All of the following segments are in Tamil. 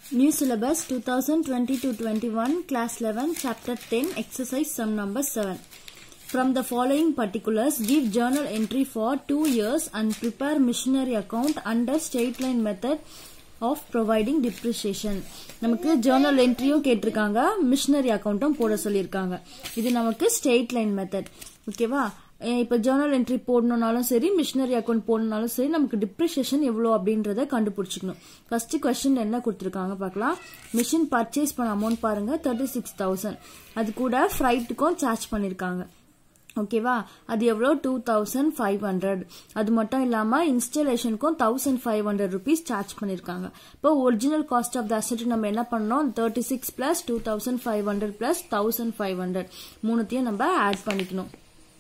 New syllabus 2020-21 class 11 chapter 10 exercise sum number 7. From the following particulars give journal entry for 2 years and prepare missionary account under straight line method of providing depreciation நமக்கு ஜேர்னல் என்ட்ரியும் கேட்டிருக்காங்க மிஷினரி அக்கௌண்ட்டும் போட சொல்லியிருக்காங்க இது நமக்கு ஸ்ட்ரெயிட் லைன் மெத்தட் ஓகேவா இப்போ ஜேர்னல் என்ட்ரி போடணும்னாலும் சரி மிஷினரி அக்கௌண்ட் போடணும்னாலும் சரி நமக்கு டிப்ரிசியேஷன் எவ்வளோ அப்படின்றத கண்டுபிடிச்சிக்கணும் ஃபர்ஸ்ட் கொஸ்டின் என்ன கொடுத்துருக்காங்க பார்க்கலாம் மிஷின் பர்ச்சேஸ் பண்ண அமௌண்ட் பாருங்க தேர்ட்டி சிக்ஸ் தௌசண்ட் அது கூட ஃப்ரைட்டுக்கும் சார்ஜ் பண்ணியிருக்காங்க ஓகேவா அது எவ்வளோ டூ தௌசண்ட் ஃபைவ் ஹண்ட்ரட் அது மட்டும் இல்லாமல் இன்ஸ்டலேஷனுக்கும் thousand five hundred rupees charge பண்ணியிருக்காங்க இப்போ original cost of the asset நம்ம என்ன பண்ணோம் thirty six plus two thousand five hundred plus thousand five hundred மூணுத்தையும் நம்ம ஆட் பண்ணிக்கணும்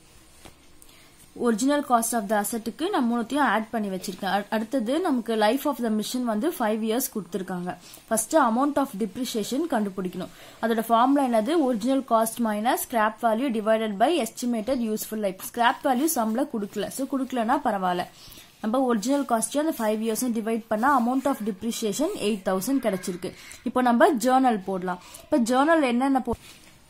ஒரிஜினல் காஸ்ட் ஆஃப் த அசட்டுக்கு நான் மூணுத்தையும் ஆட் பண்ணி வச்சிருக்கேன் அடுத்தது நமக்கு லைஃப் ஆஃப் த மிஷின் வந்து ஃபைவ் இயர்ஸ் கொடுத்துருக்காங்க ஃபர்ஸ்ட் அமௌண்ட் ஆஃப் டிப்ரிசியேஷன் கண்டுபிடிக்கணும் அதோட ஃபார்முலா என்னது original cost minus scrap value divided by estimated useful life scrap value சம்ல கொடுக்கல ஸோ கொடுக்கலன்னா பரவாயில்ல நம்ம ஒரிஜினல் காஸ்ட்டையும் அந்த ஃபைவ் இயர்ஸும் டிவைட் பண்ணா amount of depreciation eight thousand கிடைச்சிருக்கு இப்போ நம்ம ஜேர்னல் போடலாம் இப்போ ஜேர்னல் என்னென்ன போ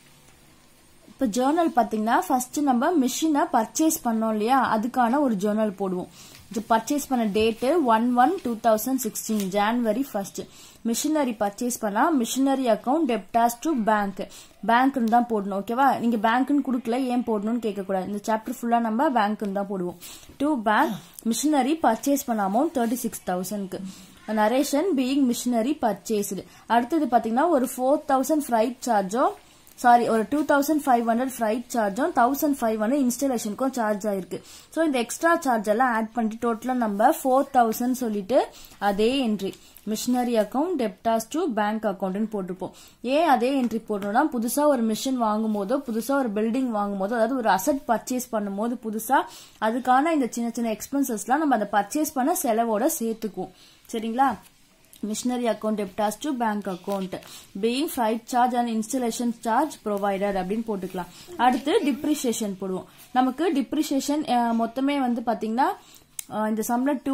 இப்போ ஜேர்னல் பார்த்தீங்கன்னா ஃபர்ஸ்ட் நம்ம மிஷினை பர்ச்சேஸ் பண்ணோம் இல்லையா அதுக்கான ஒரு ஜேர்னல் போடுவோம் இது பர்ச்சேஸ் பண்ண date one one two thousand sixteen January first machinery purchase பண்ணா machinery account debtors to bank பேங்க்னு தான் போடணும் ஓகேவா நீங்க பேங்க்னு கொடுக்கல ஏன் போடணும்னு கேட்கக்கூடாது இந்த சாப்டர் ஃபுல்லா நம்ம பேங்க்னு தான் போடுவோம் டு பேங்க் மிஷினரி பர்ச்சேஸ் பண்ண அமௌண்ட் தேர்ட்டி சிக்ஸ் தௌசண்ட்க்கு நரேஷன் பீயிங் மிஷினரி பர்ச்சேஸ்டு அடுத்தது பாத்தீங்கன்னா ஒரு ஃபோர் தௌசண்ட் ஃப்ரைட் சார்ஜோ சாரி ஒரு two thousand five hundred freight சார்ஜும் தௌசண்ட் ஃபைவ் ஹண்ட்ரட் இன்ஸ்டலேஷனுக்கும் சார்ஜ் ஆயிருக்கு ஸோ இந்த எக்ஸ்ட்ரா சார்ஜ் எல்லாம் ஆட் பண்ணிட்டு டோட்டலாக நம்ம ஃபோர் தௌசண்ட் சொல்லிட்டு அதே entry machinery account debtors to bank அக்கௌண்ட்னு போட்டிருப்போம் ஏன் அதே என்ட்ரி போடணும்னா புதுசா ஒரு மிஷின் வாங்கும் போதோ புதுசா ஒரு பில்டிங் வாங்கும் போதோ அதாவது ஒரு அசட் பர்ச்சேஸ் பண்ணும்போது புதுசா அதுக்கான இந்த சின்ன சின்ன எக்ஸ்பென்சஸ்லாம் நம்ம அதை பர்ச்சேஸ் பண்ண செலவோட சேர்த்துக்குவோம் சரிங்களா missionary account debtors to bank account being freight charge and installation charge provided அப்படின்னு போட்டுக்கலாம் அடுத்து depreciation போடுவோம் நமக்கு depreciation மொத்தமே வந்து பாத்தீங்கன்னா இந்த சம்ல டூ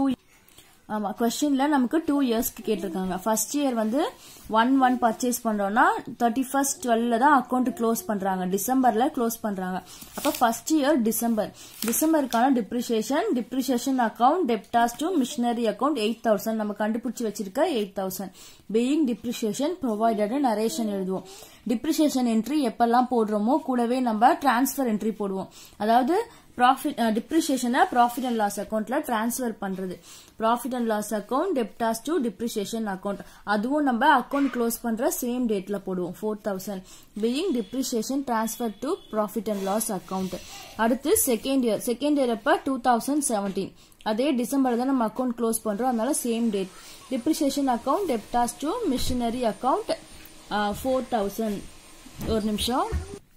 ஆமா கொஸ்டின்ல நமக்கு டூ இயர்ஸ்க்கு கேட்டிருக்காங்க ஃபர்ஸ்ட் இயர் வந்து ஒன் ஒன் பர்ச்சேஸ் பண்றோம்னா தேர்ட்டி ஃபர்ஸ்ட் டுவெல்ல தான் அக்கௌண்ட் க்ளோஸ் பண்றாங்க டிசம்பர்ல க்ளோஸ் பண்றாங்க அப்ப ஃபர்ஸ்ட் இயர் டிசம்பர் டிசம்பருக்கான depreciation depreciation account debtors to machinery account eight thousand நம்ம கண்டுபிடிச்சு வச்சிருக்க eight thousand being depreciation provided narration எழுதுவோம் டிப்ரிசியேஷன் என்ட்ரி எப்பெல்லாம் போடுறோமோ கூடவே நம்ம டிரான்ஸ்பர் என்ட்ரி போடுவோம் அதாவது ப்ராஃபிட் டிப்ரிசியேஷனை ப்ராஃபிட் அண்ட் லாஸ் அக்கௌண்ட்ல டிரான்ஸ்ஃபர் பண்றது profit and loss account debtors to depreciation account அதுவும் நம்ம அக்கௌண்ட் க்ளோஸ் பண்ற சேம் டேட்ல போடுவோம் four thousand being depreciation transfer to profit and loss account அடுத்து செகண்ட் இயர் செகண்ட் இயர் அப்ப டூ தௌசண்ட் செவன்டீன் அதே டிசம்பர் தான் நம்ம அக்கௌண்ட் க்ளோஸ் பண்றோம் அதனால same date depreciation account debtors to machinery account four thousand ஒரு நிமிஷம்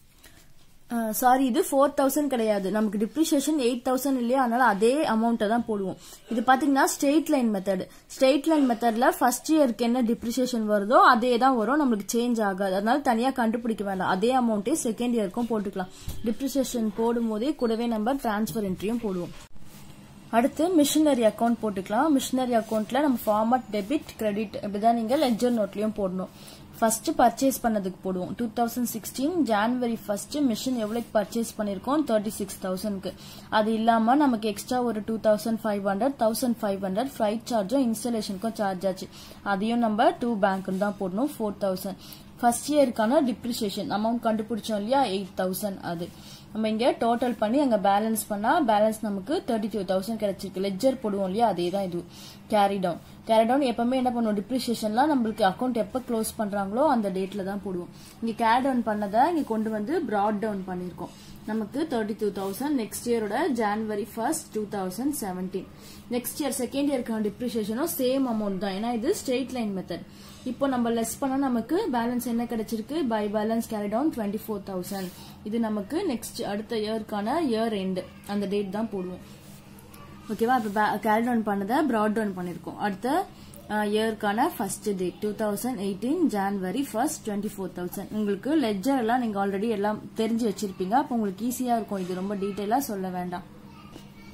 சாரி இது ஃபோர் தௌசண்ட் கிடையாது நமக்கு டிப்ரிசியேஷன் எயிட் தௌசண்ட் இல்லையா அதனால அதே அமௌண்ட்டை தான் போடுவோம் இது பாத்தீங்கன்னா straight line method straight line மெத்தட்ல ஃபர்ஸ்ட் இயருக்கு என்ன டிப்ரிசியேஷன் வருதோ அதே தான் வரும் நம்மளுக்கு சேஞ்ச் ஆகாது அதனால தனியா கண்டுபிடிக்க வேண்டாம் அதே அமௌண்ட்டே செகண்ட் இயருக்கும் போட்டுக்கலாம் டிப்ரிசியேஷன் போடும் போதே கூடவே நம்ம டிரான்ஸ்பர் என்ட்ரியும் போடுவோம் அடுத்து மிஷினரி அக்கௌண்ட் போட்டுக்கலாம் மிஷினரி அக்கௌண்ட்ல நம்ம ஃபார்மட் டெபிட் கிரெடிட் இப்படிதான் நீங்க லெஜர் நோட்லயும் போடணும் ஃபர்ஸ்ட் பர்ச்சேஸ் பண்ணதுக்கு போடுவோம் two thousand sixteen January first machine எவ்வளோக்கு பர்ச்சேஸ் பண்ணிருக்கோம் தேர்ட்டி சிக்ஸ் தௌசண்ட்க்கு அது இல்லாம நமக்கு எக்ஸ்ட்ரா ஒரு two thousand five hundred thousand five hundred flight சார்ஜும் இன்ஸ்டலேஷனுக்கும் சார்ஜ் ஆச்சு அதையும் நம்ம டூ பேங்க்னு தான் போடணும் ஃபோர் தௌசண்ட் ஃபர்ஸ்ட் இயருக்கான டிப்ரிசியேஷன் அமௌண்ட் கண்டுபிடிச்சோம் இல்லையா எயிட் தௌசண்ட் அது நம்ம இங்க டோட்டல் பண்ணி அங்க பேலன்ஸ் பண்ணா பேலன்ஸ் நமக்கு தேர்ட்டி டூ தௌசண்ட் கிடைச்சிருக்கு லெஜர் போடுவோம் இல்லையா அதே தான் இது கேரி டவுன் கேரி டவுன் எப்பவுமே என்ன பண்ணுவோம் டிப்ரிசியேஷன்லாம் நம்மளுக்கு அக்கௌண்ட் எப்போ க்ளோஸ் பண்றாங்களோ அந்த டேட்ல தான் போடுவோம் இங்க கேரி டவுன் பண்ணதை இங்க கொண்டு வந்து ப்ராட் டவுன் பண்ணிருக்கோம் நமக்கு தேர்ட்டி டூ தௌசண்ட் நெக்ஸ்ட் இயரோட January first two thousand seventeen next year second இயர்க்கான டிப்ரிசியேஷனும் சேம் அமௌண்ட் தான் ஏன்னா இது ஸ்ட்ரெயிட் லைன் மெத்தட் இப்போ நம்ம லெஸ் பண்ணா நமக்கு பேலன்ஸ் என்ன கிடைச்சிருக்கு by balance carry down twenty four thousand இது நமக்கு நெக்ஸ்ட் அடுத்த இயர்க்கான இயர் எண்டு அந்த டேட் தான் போடுவோம் ஓகேவா இப்போ கேரி டவுன் பண்ணதை ப்ராட் டவுன் பண்ணிருக்கோம் அடுத்த இயர்க்கான first date two thousand eighteen January first twenty four thousand உங்களுக்கு லெஜர் எல்லாம் நீங்க ஆல்ரெடி எல்லாம் தெரிஞ்சு வச்சிருப்பீங்க அப்போ உங்களுக்கு ஈஸியா இருக்கும் இது ரொம்ப டீட்டெயிலா சொல்ல வேண்டாம்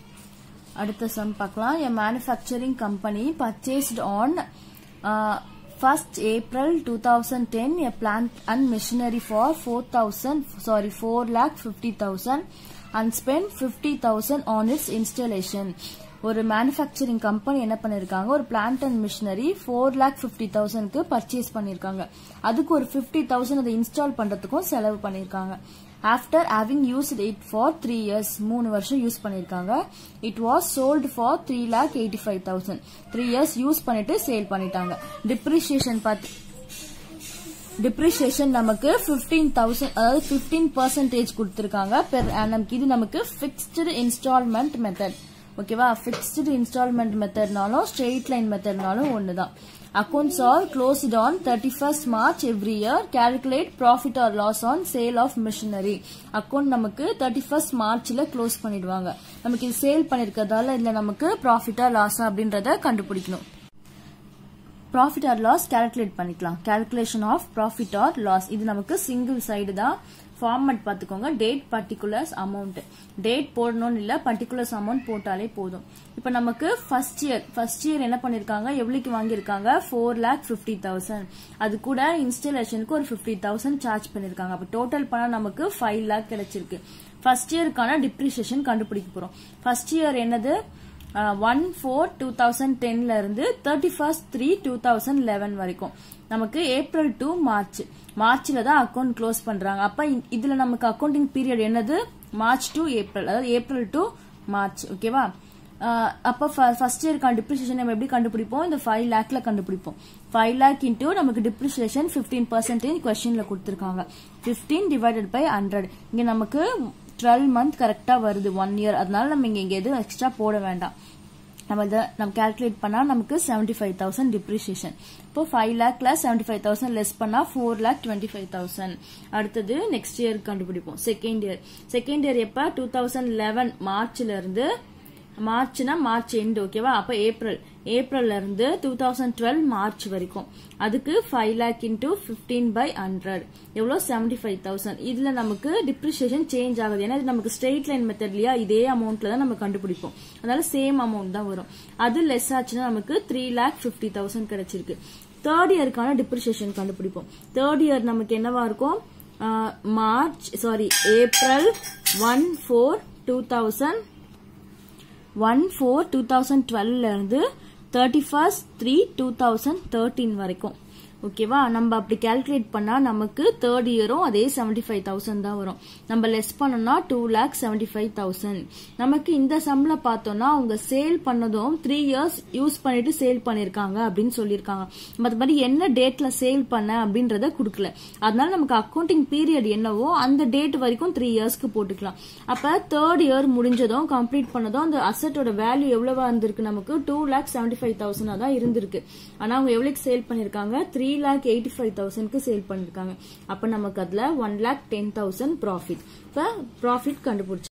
அடுத்த சம் பார்க்கலாம் a manufacturing company purchased on First April 2010, a plant and machinery for 4,000, sorry, 4 lakh 50,000 and spent 50,000 on its installation. ஒரு மேனுஃபேக்சரிங் கம்பெனி என்ன பண்ணிருக்காங்க ஒரு plant and machinery four lakh fifty தௌசண்ட்க்கு பர்ச்சேஸ் பண்ணிருக்காங்க அதுக்கு ஒரு ஃபிஃப்டி தௌசண்ட் அதை இன்ஸ்டால் பண்றதுக்கும் செலவு பண்ணிருக்காங்க after having use it for three years மூணு வருஷம் யூஸ் பண்ணிருக்காங்க it was sold for three lakh eighty five thousand three years use பண்ணிட்டு சேல் பண்ணிட்டாங்க டிப்ரிசியேஷன் பார்த்து டிப்ரிசியேஷன் நமக்கு பிப்டீன் தௌசண்ட் அதாவது பிப்டீன் பர்சன்டேஜ் கொடுத்துருக்காங்க பெர் நமக்கு இது நமக்கு பிக்ஸ்டு இன்ஸ்டால்மெண்ட் மெத்தட் ஓகேவா பிக்ஸ்டு இன்ஸ்டால்மெண்ட் மெத்தட்னாலும் ஸ்ட்ரெயிட் லைன் மெத்தட்னாலும் ஒண்ணுதான் accounts are closed on thirty first March every year calculate profit or loss on sale of machinery account நமக்கு தேர்ட்டி ஃபர்ஸ்ட் மார்ச்ல க்ளோஸ் பண்ணிடுவாங்க நமக்கு இது சேல் பண்ணிருக்கிறதால இதுல நமக்கு ப்ராஃபிட்டா லாஸா அப்படின்றத கண்டுபிடிக்கணும் ப்ராஃபிட் ஆர் லாஸ் கேல்குலேட் பண்ணிக்கலாம் calculation of profit or loss இது நமக்கு சிங்கிள் சைடு தான் ஃபார்மட் பார்த்துக்கோங்க டேட் பர்டிகுலர்ஸ் அமௌண்ட் டேட் போடணும்னு இல்ல பர்டிகுலர்ஸ் அமௌண்ட் போட்டாலே போதும் இப்போ நமக்கு ஃபர்ஸ்ட் இயர் ஃபர்ஸ்ட் இயர் என்ன பண்ணிருக்காங்க எவ்வளவுக்கு வாங்கியிருக்காங்க ஃபோர் லேக் ஃபிஃப்டி தௌசண்ட் அது கூட இன்ஸ்டலேஷனுக்கு ஒரு ஃபிஃப்டி தௌசண்ட் சார்ஜ் பண்ணிருக்காங்க அப்போ டோட்டல் பண்ணா நமக்கு ஃபைவ் லேக் கிடைச்சிருக்கு ஃபர்ஸ்ட் இயருக்கான டிப்ரிசியேஷன் கண்டுபிடிக்க போறோம் ஃபர்ஸ்ட் இயர் என்னது ஒன் ஃபோர் டூ தௌசண்ட் டென்ல இருந்து thirty first three two thousand eleven வரைக்கும் நமக்கு ஏப்ரல் டு மார்ச் மார்ச்ல தான் அக்கௌண்ட் க்ளோஸ் பண்றாங்க அப்ப இதுல நமக்கு அக்கௌண்டிங் பீரியட் என்னது மார்ச் டு ஏப்ரல் அதாவது ஏப்ரல் டு மார்ச் ஓகேவா அப்ப ஃபர்ஸ்ட் இயர்க்கான டிப்ரிசியேஷன் நம்ம எப்படி கண்டுபிடிப்போம் இந்த ஃபைவ் லேக்ல கண்டுபிடிப்போம் ஃபைவ் லேக் இன்டூ நமக்கு டிப்ரிசியேஷன் பிப்டீன் பர்சன்டேஜ் கொஸ்டின்ல கொடுத்துருக்காங்க பிப்டீன் டிவைடட் பை ஹண்ட்ரட் இங்க நமக்கு டுவெல் மந்த் கரெக்டா வருது ஒன் இயர் அதனால நம்ம இங்க இங்க எதுவும் எக்ஸ்ட்ரா போட வேண்டாம் நம்ம இதை நம்ம கேல்குலேட் பண்ணா நமக்கு செவன்டி ஃபைவ் தௌசண்ட் டிப்ரிசியேஷன் இப்போ ஃபைவ் லேக்ல செவன்டி ஃபைவ் தௌசண்ட் லெஸ் பண்ணா four lakh twenty five thousand அடுத்தது நெக்ஸ்ட் இயர் கண்டுபிடிப்போம் செகண்ட் இயர் செகண்ட் இயர் எப்ப டூ தௌசண்ட் லெவன் மார்ச்ல இருந்து மார்ச்னா மார்ச் எண்ட் ஓகேவா அப்ப ஏப்ரல் ஏப்ரல்ல இருந்து டூ தௌசண்ட் டுவெல் மார்ச் வரைக்கும் அதுக்கு five lakh into fifteen by hundred எவ்வளோ செவன்டி ஃபைவ் தௌசண்ட் இதுல நமக்கு டிப்ரிசியேஷன் சேஞ்ச் ஆகுது ஏன்னா இது நமக்கு ஸ்ட்ரெயிட் லைன் மெத்தட்லயா இதே அமௌண்ட்ல தான் நம்ம கண்டுபிடிப்போம் அதனால சேம் அமௌண்ட் தான் வரும் அது லெஸ் ஆச்சுன்னா நமக்கு த்ரீ லேக் பிப்டி தௌசண்ட் கிடைச்சிருக்கு தேர்ட் இயருக்கான டிப்ரிசியேஷன் கண்டுபிடிப்போம் தேர்ட் இயர் நமக்கு என்னவா இருக்கும் March sorry April one four two thousand one four two thousand டுவெல்ல இருந்து thirty first three two thousand thirteen வரைக்கும் ஓகேவா நம்ம அப்படி கால்குலேட் பண்ணா நமக்கு தேர்ட் இயரும் அதே செவன்டி ஃபைவ் தௌசண்ட் தான் வரும் நம்ம லெஸ் பண்ணோம்னா two lakh seventy five thousand நமக்கு இந்த சம்ல பார்த்தோம்னா அவங்க சேல் பண்ணதும் த்ரீ இயர்ஸ் யூஸ் பண்ணிட்டு சேல் பண்ணிருக்காங்க அப்படின்னு சொல்லியிருக்காங்க மற்றபடி என்ன டேட்ல சேல் பண்ண அப்படின்றத கொடுக்கல அதனால நமக்கு அக்கௌண்டிங் பீரியட் என்னவோ அந்த டேட் வரைக்கும் த்ரீ இயர்ஸ்க்கு போட்டுக்கலாம் அப்ப தேர்ட் இயர் முடிஞ்சதும் கம்ப்ளீட் பண்ணதும் அந்த அசட்டோட வேல்யூ எவ்வளவா இருந்திருக்கு நமக்கு two lakh seventy five thousand தான் இருந்திருக்கு ஆனா அவங்க எவ்வளவுக்கு சேல் பண்ணிருக்காங்க த்ரீ லேக் எயிட்டி ஃபைவ் தௌசண்ட்க்கு சேல் பண்ணிருக்காங்க அப்ப நமக்கு அதுல one lakh ten thousand profit இப்ப ப்ராஃபிட் கண்டுபிடிச்சு